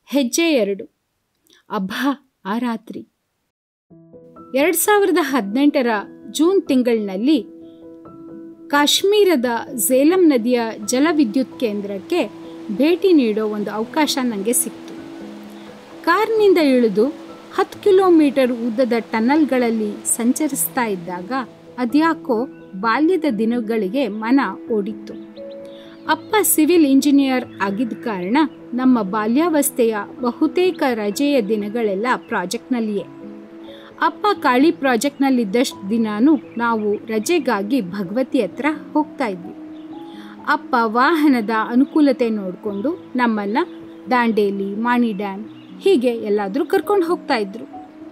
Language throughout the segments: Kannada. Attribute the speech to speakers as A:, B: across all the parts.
A: ಹೆಜ್ಜೆ ಎರಡು ಅಬ್ಬಾ ಆ ರಾತ್ರಿ ಎರಡು ಸಾವಿರದ ಹದಿನೆಂಟರ ಜೂನ್ ತಿಂಗಳಿನಲ್ಲಿ ಕಾಶ್ಮೀರದ ಝೇಲಂ ನದಿಯ ಜಲವಿದ್ಯುತ್ ಕೇಂದ್ರಕ್ಕೆ ಭೇಟಿ ನೀಡೋ ಒಂದು ಅವಕಾಶ ನನಗೆ ಸಿಕ್ತು ಕಾರ್ನಿಂದ ಇಳಿದು ಹತ್ತು ಕಿಲೋಮೀಟರ್ ಉದ್ದದ ಟನಲ್ಗಳಲ್ಲಿ ಸಂಚರಿಸ್ತಾ ಇದ್ದಾಗ ಅದ್ಯಾಕೋ ಬಾಲ್ಯದ ದಿನಗಳಿಗೆ ಮನ ಓಡಿತ್ತು ಅಪ್ಪ ಸಿವಿಲ್ ಇಂಜಿನಿಯರ್ ಆಗಿದ್ದ ಕಾರಣ ನಮ್ಮ ಬಾಲ್ಯಾವಸ್ಥೆಯ ಬಹುತೇಕ ರಜೆಯ ದಿನಗಳೆಲ್ಲ ಪ್ರಾಜೆಕ್ಟ್ನಲ್ಲಿಯೇ ಅಪ್ಪ ಕಾಳಿ ಪ್ರಾಜೆಕ್ಟ್ನಲ್ಲಿದ್ದಷ್ಟು ದಿನಾನು ನಾವು ರಜೆಗಾಗಿ ಭಗವತಿ ಹತ್ರ ಹೋಗ್ತಾ ಇದ್ವಿ ಅಪ್ಪ ವಾಹನದ ಅನುಕೂಲತೆ ನೋಡಿಕೊಂಡು ನಮ್ಮನ್ನು ದಾಂಡೇಲಿ ಮಾಣಿ ಡ್ಯಾಮ್ ಹೀಗೆ ಎಲ್ಲಾದರೂ ಕರ್ಕೊಂಡು ಹೋಗ್ತಾ ಇದ್ರು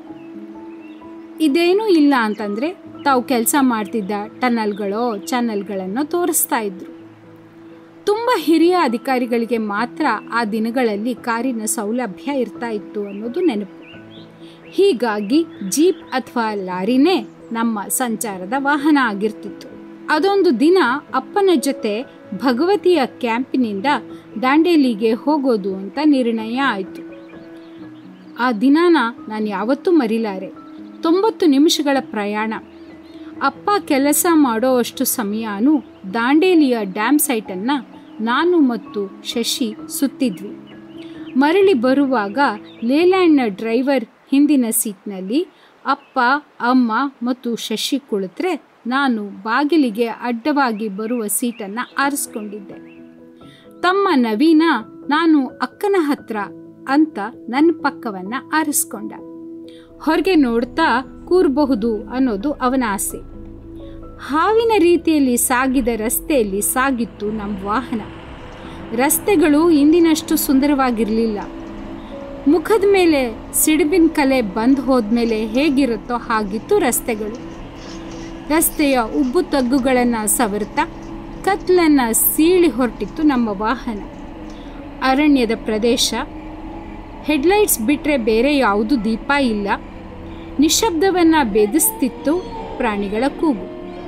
A: ಇದೇನೂ ಇಲ್ಲ ಅಂತಂದರೆ ತಾವು ಕೆಲಸ ಮಾಡ್ತಿದ್ದ ಟನಲ್ಗಳೋ ಚಾನಲ್ಗಳನ್ನು ತೋರಿಸ್ತಾ ಇದ್ರು ತುಂಬ ಹಿರಿಯ ಅಧಿಕಾರಿಗಳಿಗೆ ಮಾತ್ರ ಆ ದಿನಗಳಲ್ಲಿ ಕಾರಿನ ಸೌಲಭ್ಯ ಇರ್ತಾ ಇತ್ತು ಅನ್ನೋದು ನೆನಪು ಹೀಗಾಗಿ ಜೀಪ್ ಅಥವಾ ಲಾರಿನೇ ನಮ್ಮ ಸಂಚಾರದ ವಾಹನ ಆಗಿರ್ತಿತ್ತು ಅದೊಂದು ದಿನ ಅಪ್ಪನ ಜೊತೆ ಭಗವತಿಯ ಕ್ಯಾಂಪಿನಿಂದ ದಾಂಡೇಲಿಗೆ ಹೋಗೋದು ಅಂತ ನಿರ್ಣಯ ಆಯಿತು ಆ ದಿನಾನ ನಾನು ಯಾವತ್ತೂ ಮರಿಲಾರೆ ತೊಂಬತ್ತು ನಿಮಿಷಗಳ ಪ್ರಯಾಣ ಅಪ್ಪ ಕೆಲಸ ಮಾಡೋ ಅಷ್ಟು ಸಮಯನೂ ದಾಂಡೇಲಿಯ ಡ್ಯಾಮ್ ಸೈಟನ್ನು ನಾನು ಮತ್ತು ಶಶಿ ಸುತ್ತಿದ್ವಿ ಮರಳಿ ಬರುವಾಗ ಲೇಲ್ಯಾಂಡ್ನ ಡ್ರೈವರ್ ಹಿಂದಿನ ಸೀಟ್ನಲ್ಲಿ ಅಪ್ಪ ಅಮ್ಮ ಮತ್ತು ಶಶಿ ಕುಳಿತರೆ ನಾನು ಬಾಗಿಲಿಗೆ ಅಡ್ಡವಾಗಿ ಬರುವ ಸೀಟನ್ನು ಆರಿಸ್ಕೊಂಡಿದ್ದೆ ತಮ್ಮ ನವೀನ ನಾನು ಅಕ್ಕನ ಹತ್ರ ಅಂತ ನನ್ನ ಪಕ್ಕವನ್ನು ಆರಿಸ್ಕೊಂಡ ಹೊರಗೆ ನೋಡ್ತಾ ಕೂರಬಹುದು ಅನ್ನೋದು ಅವನ ಆಸೆ ಹಾವಿನ ರೀತಿಯಲ್ಲಿ ಸಾಗಿದ ರಸ್ತೆಯಲ್ಲಿ ಸಾಗಿತ್ತು ನಮ್ಮ ವಾಹನ ರಸ್ತೆಗಳು ಇಂದಿನಷ್ಟು ಸುಂದರವಾಗಿರಲಿಲ್ಲ ಮುಖದ ಮೇಲೆ ಸಿಡಿಬಿನ ಕಲೆ ಬಂದು ಹೋದ್ಮೇಲೆ ಹೇಗಿರುತ್ತೋ ಹಾಗಿತ್ತು ರಸ್ತೆಗಳು ರಸ್ತೆಯ ಉಬ್ಬು ತಗ್ಗುಗಳನ್ನು ಸವರ್ತಾ ಕತ್ಲನ್ನು ಸೀಳಿ ಹೊರಟಿತ್ತು ನಮ್ಮ ವಾಹನ ಅರಣ್ಯದ ಪ್ರದೇಶ ಹೆಡ್ಲೈಟ್ಸ್ ಬಿಟ್ಟರೆ ಬೇರೆ ಯಾವುದೂ ದೀಪ ಇಲ್ಲ ನಿಶಬ್ದವನ್ನು ಬೆದಸ್ತಿತ್ತು ಪ್ರಾಣಿಗಳ ಕೂಗು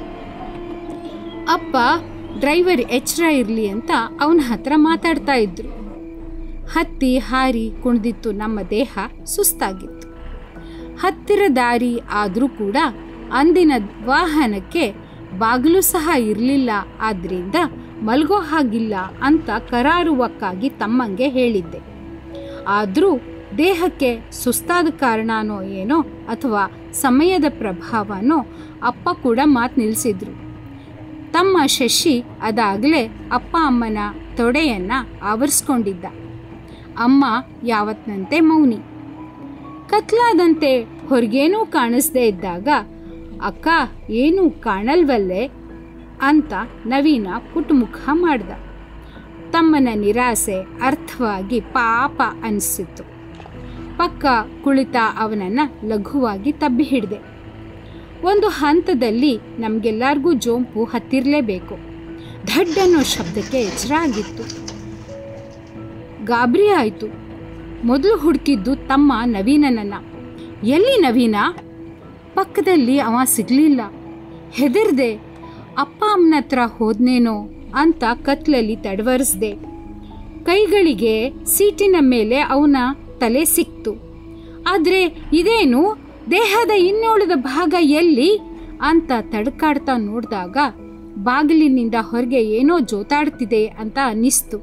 A: ಅಪ್ಪ ಡ್ರೈವರ್ ಎಚ್ಚರ ಇರಲಿ ಅಂತ ಅವನ ಹತ್ರ ಮಾತಾಡ್ತಾ ಇದ್ರು ಹತ್ತಿ ಹಾರಿ ಕುಣಿದಿತ್ತು ನಮ್ಮ ದೇಹ ಸುಸ್ತಾಗಿತ್ತು ಹತ್ತಿರ ದಾರಿ ಆದರೂ ಕೂಡ ಅಂದಿನ ವಾಹನಕ್ಕೆ ಬಾಗಿಲು ಸಹ ಇರಲಿಲ್ಲ ಆದ್ರಿಂದ ಮಲ್ಗೋ ಹಾಗಿಲ್ಲ ಅಂತ ಕರಾರುವಕ್ಕಾಗಿ ತಮ್ಮಂಗೆ ಹೇಳಿದ್ದೆ ಆದರೂ ದೇಹಕ್ಕೆ ಸುಸ್ತಾದ ಕಾರಣನೋ ಏನೋ ಅಥವಾ ಸಮಯದ ಪ್ರಭಾವನೋ ಅಪ್ಪ ಕೂಡ ಮಾತು ನಿಲ್ಲಿಸಿದ್ರು ತಮ್ಮ ಶಶಿ ಅದಾಗಲೇ ಅಪ್ಪ ಅಮ್ಮನ ತೊಡೆಯನ್ನು ಆವರಿಸ್ಕೊಂಡಿದ್ದ ಅಮ್ಮ ಯಾವತ್ನಂತೆ ಮೌನಿ ಕತ್ಲಾದಂತೆ ಹೊರಗೇನೂ ಕಾಣಿಸ್ದೇ ಇದ್ದಾಗ ಅಕ್ಕ ಏನೂ ಕಾಣಲ್ವಲ್ಲೇ ಅಂತ ನವೀನ ಪುಟುಮುಖ ಮಾಡ್ದ ತಮ್ಮನ ನಿರಾಸೆ ಅರ್ಥವಾಗಿ ಪಾಪ ಅನಿಸಿತು ಪಕ್ಕ ಕುಳಿತ ಅವನನ್ನು ಲಘುವಾಗಿ ತಬ್ಬಿ ಹಿಡಿದೆ ಒಂದು ಹಂತದಲ್ಲಿ ನಮಗೆಲ್ಲರಿಗೂ ಜೋಂಪು ಹತ್ತಿರಲೇಬೇಕು ಧಡ್ ಅನ್ನೋ ಶಬ್ದಕ್ಕೆ ಎಚ್ಚರ ಆಗಿತ್ತು ಗಾಬರಿ ಆಯಿತು ಮೊದಲು ಹುಡುಕಿದ್ದು ತಮ್ಮ ನವೀನನನ್ನ ಎಲ್ಲಿ ನವೀನ ಪಕ್ಕದಲ್ಲಿ ಅವ ಸಿಗಲಿಲ್ಲ ಹೆದರ್ದೆ ಅಪ್ಪ ಅಮ್ಮನ ಹತ್ರ ಹೋದ್ನೇನೋ ಅಂತ ಕತ್ಲಲ್ಲಿ ತಡವರಿಸ್ದೆ ಕೈಗಳಿಗೆ ಸೀಟಿನ ಮೇಲೆ ಅವನ ತಲೆ ಸಿಕ್ತು ಆದರೆ ಇದೇನು ದೇಹದ ಇನ್ನುಳಿದ ಭಾಗ ಎಲ್ಲಿ ಅಂತ ತಡ್ಕಾಡ್ತಾ ನೋಡಿದಾಗ ಬಾಗಿಲಿನಿಂದ ಹೊರಗೆ ಏನೋ ಜೋತಾಡ್ತಿದೆ ಅಂತ ಅನ್ನಿಸ್ತು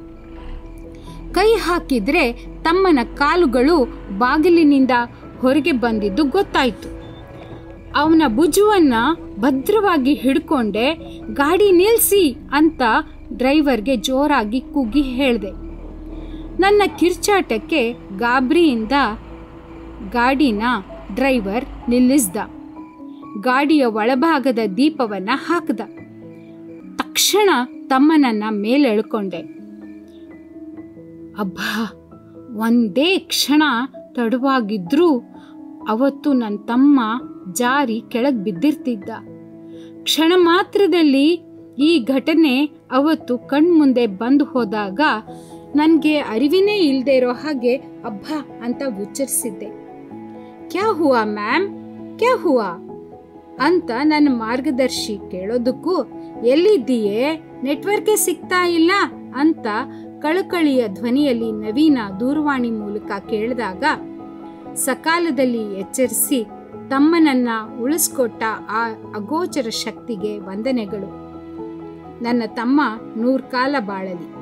A: ಕೈ ಹಾಕಿದ್ರೆ ತಮ್ಮನ ಕಾಲುಗಳು ಬಾಗಿಲಿನಿಂದ ಹೊರಗೆ ಬಂದಿದ್ದು ಗೊತ್ತಾಯ್ತು ಅವನ ಭುಜುವನ್ನ ಭದ್ರವಾಗಿ ಹಿಡ್ಕೊಂಡೆ ಗಾಡಿ ನಿಲ್ಲಿಸಿ ಅಂತ ಡ್ರೈವರ್ಗೆ ಜೋರಾಗಿ ಕುಗ್ಗಿ ಹೇಳಿದೆ ನನ್ನ ಕಿರ್ಚಾಟಕ್ಕೆ ಗಾಬರಿಯಿಂದ ಗಾಡಿನ ಡ್ರೈವರ್ ನಿಲ್ಲಿಸ್ದ ಗಾಡಿಯ ಒಳಭಾಗದ ದೀಪವನ್ನು ಹಾಕ್ದ ತಕ್ಷಣ ತಮ್ಮನನ್ನ ಮೇಲೆಳ್ಕೊಂಡೆ ಅಬ್ಬಾ ಒಂದೇ ಕ್ಷಣ ತಡವಾಗಿದ್ರೂ ಅವತ್ತು ನನ್ನ ತಮ್ಮ ಜಾರಿ ಕೆಳಗೆ ಬಿದ್ದಿರ್ತಿದ್ದ ಕ್ಷಣ ಮಾತ್ರದಲ್ಲಿ ಈ ಘಟನೆ ಅವತ್ತು ಕಣ್ಮುಂದೆ ಬಂದು ಹೋದಾಗ ನನಗೆ ಅರಿವಿನೇ ಇಲ್ಲದೆ ಇರೋ ಹಾಗೆ ಅಬ್ಬಾ ಅಂತ ಉಚ್ಚರಿಸಿದ್ದೆ ಕ್ಯಾ ಹುವಾ ಮ್ಯಾಮ್ ಕ್ಯಾ ಹುವಾ ಅಂತ ನನ್ನ ಮಾರ್ಗದರ್ಶಿ ಕೇಳೋದಕ್ಕೂ ಎಲ್ಲಿದ್ದೀಯೇ ನೆಟ್ವರ್ಕೇ ಸಿಗ್ತಾ ಇಲ್ಲ ಅಂತ ಕಳುಕಳಿಯ ಧ್ವನಿಯಲ್ಲಿ ನವೀನ ದೂರವಾಣಿ ಮೂಲಕ ಕೇಳಿದಾಗ ಸಕಾಲದಲ್ಲಿ ಎಚ್ಚರಿಸಿ ತಮ್ಮನನ್ನ ಉಳಿಸ್ಕೊಟ್ಟ ಆ ಅಗೋಚರ ಶಕ್ತಿಗೆ ವಂದನೆಗಳು ನನ್ನ ತಮ್ಮ ನೂರ್ಕಾಲ ಬಾಳಲಿ